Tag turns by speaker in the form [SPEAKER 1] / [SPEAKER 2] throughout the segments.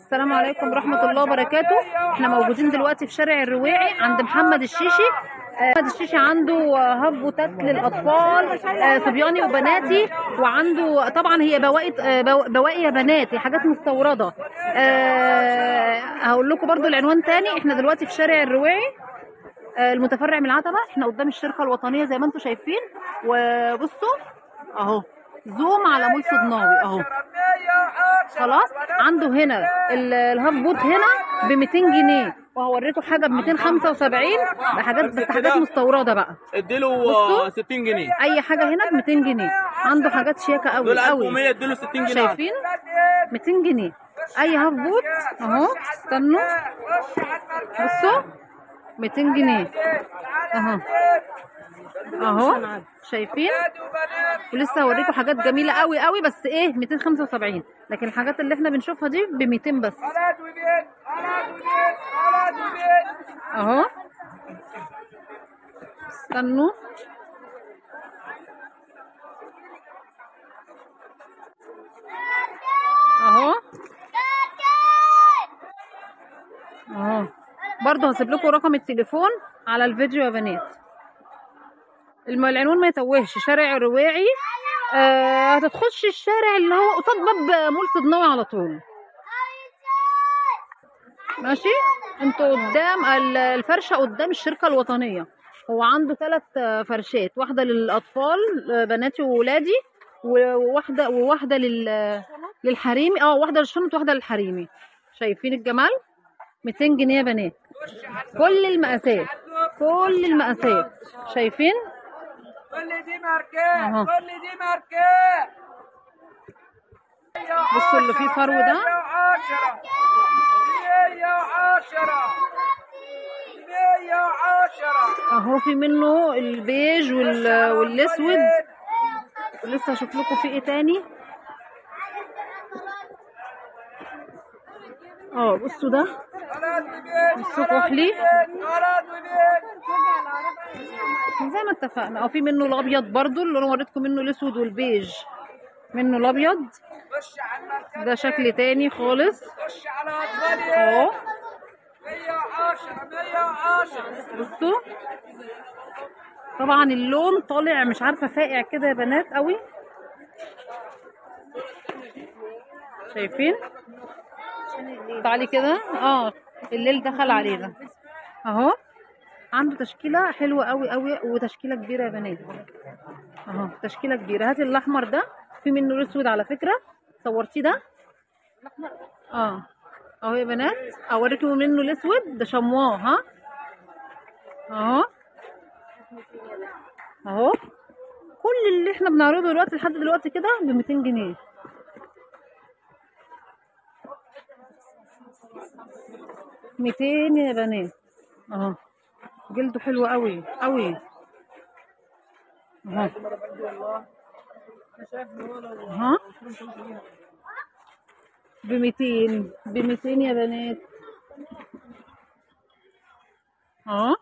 [SPEAKER 1] السلام عليكم ورحمة الله وبركاته احنا موجودين دلوقتي في شارع الرواعي عند محمد الشيشي آه، محمد الشيشي عنده آه، هاف بوتات للأطفال آه، صبياني وبناتي وعنده طبعا هي بواقي آه، بو- بواقي يا بناتي حاجات مستوردة آه، هقول لكم برضو العنوان تاني احنا دلوقتي في شارع الرواعي آه، المتفرع من العتبة احنا قدام الشركة الوطنية زي ما انتم شايفين وبصوا اهو زوم على مول صدناوي اهو خلاص عنده هنا ال- الهاف بوت هنا ب 200 جنيه وهوريته حاجه ب 275 بحاجات بس حاجات مستورده بقى
[SPEAKER 2] اديله
[SPEAKER 1] بصوا.
[SPEAKER 2] آه، 60 جنيه
[SPEAKER 1] اي حاجه هنا ب 200 جنيه عنده حاجات شياكه قوي
[SPEAKER 2] دول
[SPEAKER 1] قوي
[SPEAKER 2] 1100 اديله 60 جنيه
[SPEAKER 1] شايفين 200 جنيه اي هاف بوت اهو استنوا بصوا 200 جنيه اهو اهو شايفين ولسه هوريكم حاجات جميله قوي قوي بس ايه 275 لكن الحاجات اللي احنا بنشوفها دي ب 200 بس اهو استنوا اهو اهو برضه هسيب لكم رقم التليفون على الفيديو يا بنات الم- العنوان ما يتوهش شارع الرواعي آه هتتخش الشارع اللي هو قصاد باب مول صدناوي على طول ماشي انتوا قدام ال- الفرشه قدام الشركه الوطنيه هو عنده ثلاث فرشات واحده للاطفال آه، بناتي وولادي وواحده وواحده لل للحريمي اه واحده للشنط واحده للحريمي شايفين الجمال 200 جنيه يا بنات كل المقاسات كل المقاسات شايفين
[SPEAKER 3] كل دي ماركات
[SPEAKER 1] أهو.
[SPEAKER 3] كل دي ماركات
[SPEAKER 1] بصوا اللي فيه فرو ده
[SPEAKER 3] 110 110 110
[SPEAKER 1] اهو في منه البيج وال... والاسود ولسه هشوف لكم في ايه تاني اه بصوا ده بصوا كحلي زي ما اتفقنا اه في منه الابيض برضو اللي انا وريتكم منه الاسود والبيج منه الابيض
[SPEAKER 3] خش على الماركات
[SPEAKER 1] ده شكل تاني خالص
[SPEAKER 3] خش على اطفالي
[SPEAKER 1] اهو
[SPEAKER 3] 110 110
[SPEAKER 1] بصوا طبعا اللون طالع مش عارفه فاقع كده يا بنات قوي شايفين تعالي كده اه الليل دخل علينا اهو عنده تشكيله حلوه قوي قوي وتشكيله كبيره يا بنات اهو تشكيله كبيره هاتي الاحمر ده في منه الاسود على فكره صورتيه ده اه اهو يا بنات اوريكم منه الاسود ده شمواه ها اهو اهو كل اللي احنا بنعرضه دلوقتي لحد دلوقتي كده ب 200 جنيه ميتين يا بنات اهو جلده حلو قوي قوي اهو اهو بميتين بميتين يا بنات اهو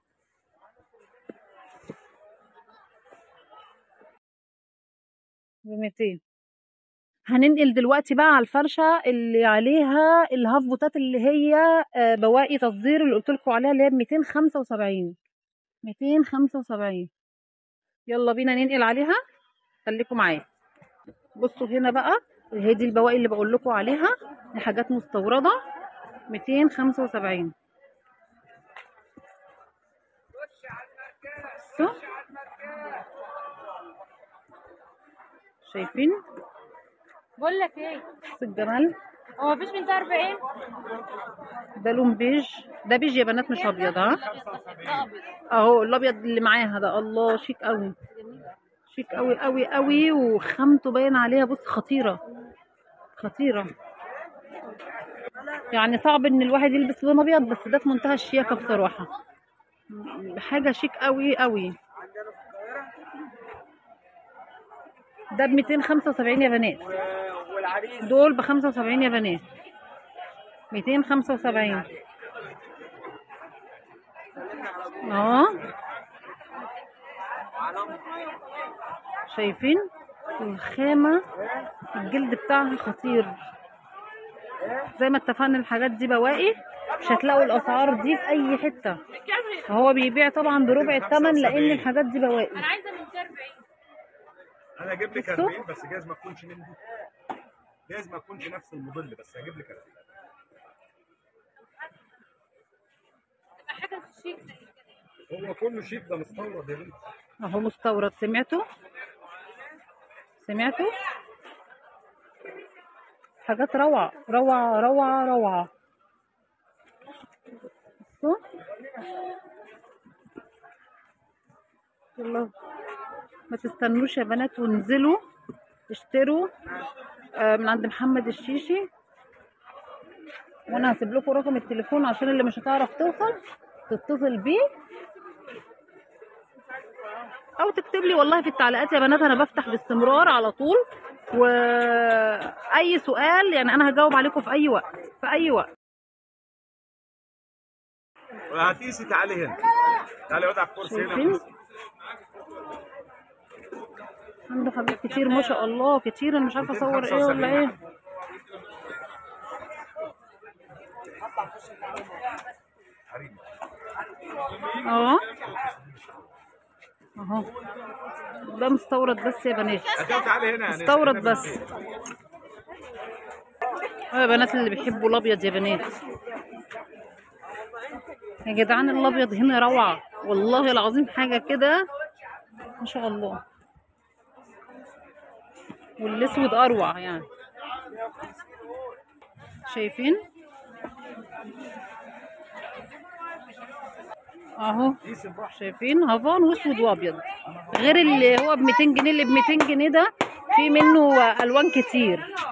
[SPEAKER 1] بميتين هننقل دلوقتي بقى على الفرشة اللي عليها الهاف بوتات اللي هي آه، بواقي تصدير اللي قلت لكم عليها اللي هي ب 275 275 يلا بينا ننقل عليها خليكم معايا بصوا هنا بقى هي دي البواقي اللي بقول لكم عليها دي حاجات مستوردة 275 بصوا شايفين
[SPEAKER 4] بقول لك ايه
[SPEAKER 1] بصوا الجمال
[SPEAKER 4] هو مفيش من ده 40
[SPEAKER 1] ده لون بيج ده بيج يا بنات مش ابيض ها اهو الابيض اللي معاها ده الله شيك قوي شيك قوي قوي قوي وخامته باين عليها بص خطيره خطيره يعني صعب ان الواحد يلبس لون ابيض بس ده في منتهى الشياكه بصراحه حاجه شيك قوي قوي ده ب 275 يا بنات
[SPEAKER 3] والعريس
[SPEAKER 1] دول ب 75 يا بنات 275 اه شايفين الخامة الجلد بتاعها خطير زي ما اتفقنا الحاجات دي بواقي مش هتلاقوا الاسعار دي في اي حته هو بيبيع طبعا بربع الثمن لان الحاجات دي بواقي
[SPEAKER 4] انا عايزه من 40
[SPEAKER 2] انا اجيب لك
[SPEAKER 1] بصوا.
[SPEAKER 2] 40 بس جايز ما تكونش من دي جايز ما تكونش نفس الموديل بس هجيب لك 40
[SPEAKER 4] تبقى حاجه شيك زي كده
[SPEAKER 2] هو كله شيك ده مستورد يا بنت
[SPEAKER 1] اهو مستورد سمعتوا سمعتوا حاجات روعة روعة روعة روعة بصوا يلا ما تستنوش يا بنات وانزلوا اشتروا آه، من عند محمد الشيشي وانا هسيب لكم رقم التليفون عشان اللي مش هتعرف توصل تتصل بيه او تكتب لي والله في التعليقات يا بنات انا بفتح باستمرار على طول واي سؤال يعني انا هجاوب عليكم في اي وقت في اي وقت
[SPEAKER 2] هتقيسي تعالي هنا تعالي اقعد على الكرسي هنا
[SPEAKER 1] شايفين
[SPEAKER 2] وقيسي.
[SPEAKER 1] عنده حاجات كتير ما شاء الله كتير انا مش عارفه اصور ايه ولا ايه
[SPEAKER 2] حريم
[SPEAKER 1] اهو اهو ده مستورد بس يا بنات
[SPEAKER 2] هتقعد تعالي هنا يعني
[SPEAKER 1] مستورد بس اه يا بنات اللي بيحبوا الابيض يا بنات يا جدعان الابيض هنا روعه والله العظيم حاجه كده ما شاء الله والاسود اروع يعني شايفين اهو
[SPEAKER 2] قيسي براحتك
[SPEAKER 1] شايفين هافان واسود وابيض غير اللي هو ب 200 جنيه اللي ب 200 جنيه ده في منه الوان كتير